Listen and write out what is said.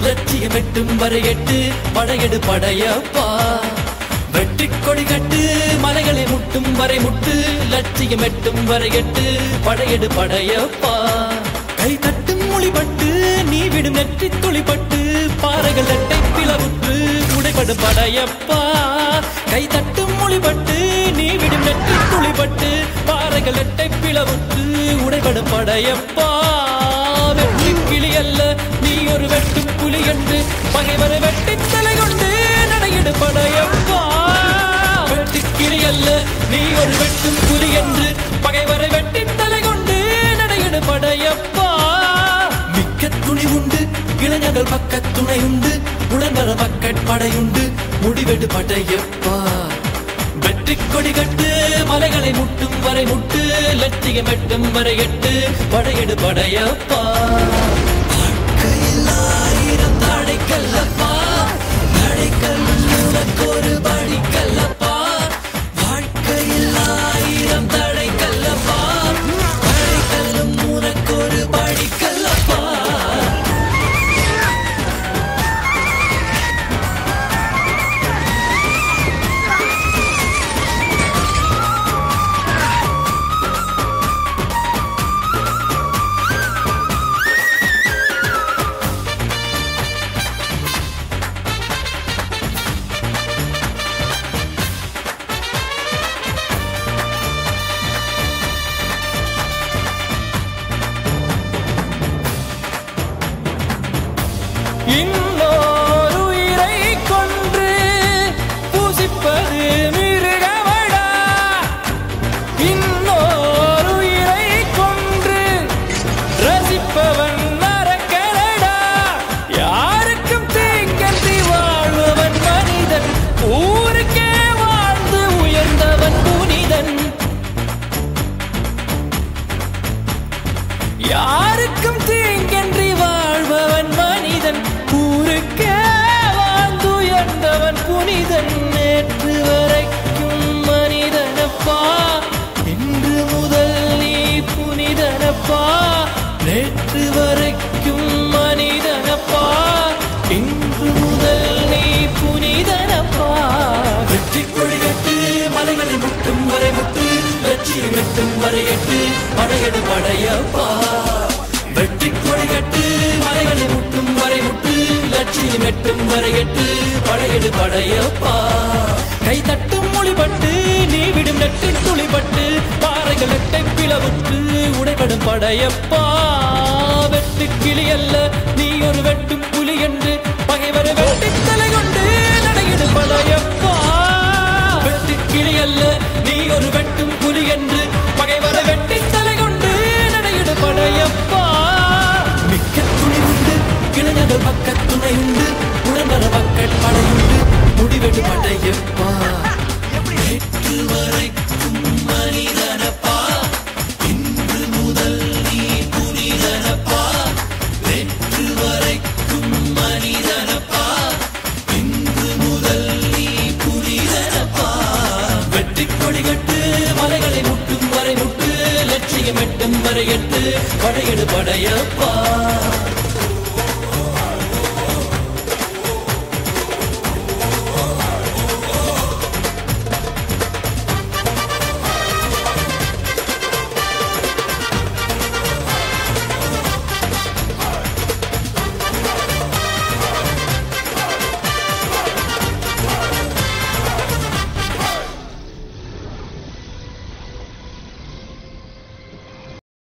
லட்சியம் எட்டும் வரை எட்டு படையெடு படையப்பா வெற்றி கொடி கட்டு மலைகளை முட்டும் வரை முட்டு லட்சியம் எட்டும் வரை எட்டு படையெடு படையப்பா கை தட்டும் மொழிபட்டு நீ விடும் நெற்றி துளிப்பட்டு பாறைகள் எட்டை பிளவுற்று உடைபடும் படையப்பா கை தட்டும் மொழிபட்டு நீ விடும் நெற்றி துளிப்பட்டு பாறைகள் எட்டை பிளவுற்று உடைபடும் படையப்பா வெற்றி கிளி அல்ல நீ ஒரு வெட்டும் புலி என்று பகைவரை வெட்டி தலை கொண்டு நடையிடு படையப்பா வெட்டி கிளி அல்ல நீ ஒரு வெட்டும் புலி என்று பகைவரை வெட்டி தலை கொண்டு நடையிடு படையப்பா மிக்க துணி உண்டு இளைஞர்கள் பக்க துணை உண்டு உடன்வர பக்கட் படையுண்டு முடிவெடு படையப்பா வெற்றி கொடி கட்டு மலைகளை முட்டும் வரை முட்டு லட்சியம் எட்டும் வரை எட்டு படையெடு படையப்பா வாழ்க்கையில் ஆயிரம் தடைக்கல்லப்பா தடைக்கல் உனக்கு ஒரு படிக்கல்லப்பா வாழ்க்கையில் ஆயிரம் தடைக்கல்லப்பா தடைக்கல்லும் உனக்கு ஒரு படிக்கல்லப்பா இன்னொரு உயிரை கொன்று பூசிப்பது மிருகமடா இன்னொரு உயிரை கொன்று ரசிப்பவன் நரக்கரடா யாருக்கும் தீங்கன்றி வாழ்பவன் மனிதன் ஊருக்கே வாழ்ந்து உயர்ந்தவன் புனிதன் யாருக்கும் தீங்கன்றி வாழ்பவன் மனிதன் ஊருக்கே வாழ்ந்துயர்ந்தவன் புனிதன் நேற்று வரைக்கும் மனிதனப்பா இன்று முதல் நீ புனிதனப்பா நேற்று வரைக்கும் மனிதனப்பா இன்று முதல் நீ புனிதனப்பா வெற்றி கொடிகட்டு மலைகளை முட்டும் வரை முட்டு லட்சியம் எட்டும் வரை எட்டு படையெடு படையப்பா வெற்றி கொடிகட்டு மலைகளை முட்டும் வரை முட்டு லட்சியம் எட்டும் வரை எட்டு படையெடு படையப்பா கை தட்டும் மொழிபட்டு நீ விடும் நெட்டின் துளிபட்டு பாறைகள் எட்டை பிளவுற்று உடைபடும் படையப்பா வெட்டு கிளி அல்ல நீ ஒரு வெட்டும் புலி என்று பகைவரை வெட்டி தலை கொண்டு நடையிடு படையப்பா வெட்டு கிளி அல்ல நீ ஒரு வெட்டும் புலி என்று பகைவரை வெட்டி தலை கொண்டு நடையிடு படையப்பா மிக்க துணி உண்டு இளைஞர்கள் பக்க துணை உண்டு உடம்பர பக்கட் படையுண்டு முடிவெடு படையப்பா நேற்று வரைக்கும் மனிதனப்பா இன்று முதல் நீ புனிதனப்பா நேற்று வரைக்கும் மனிதனப்பா இன்று முதல் நீ புனிதனப்பா வெற்றி கொடிகட்டு மலைகளை முட்டும் வரை முட்டு லட்சியம் எட்டும் வரை எட்டு படையெடு படையப்பா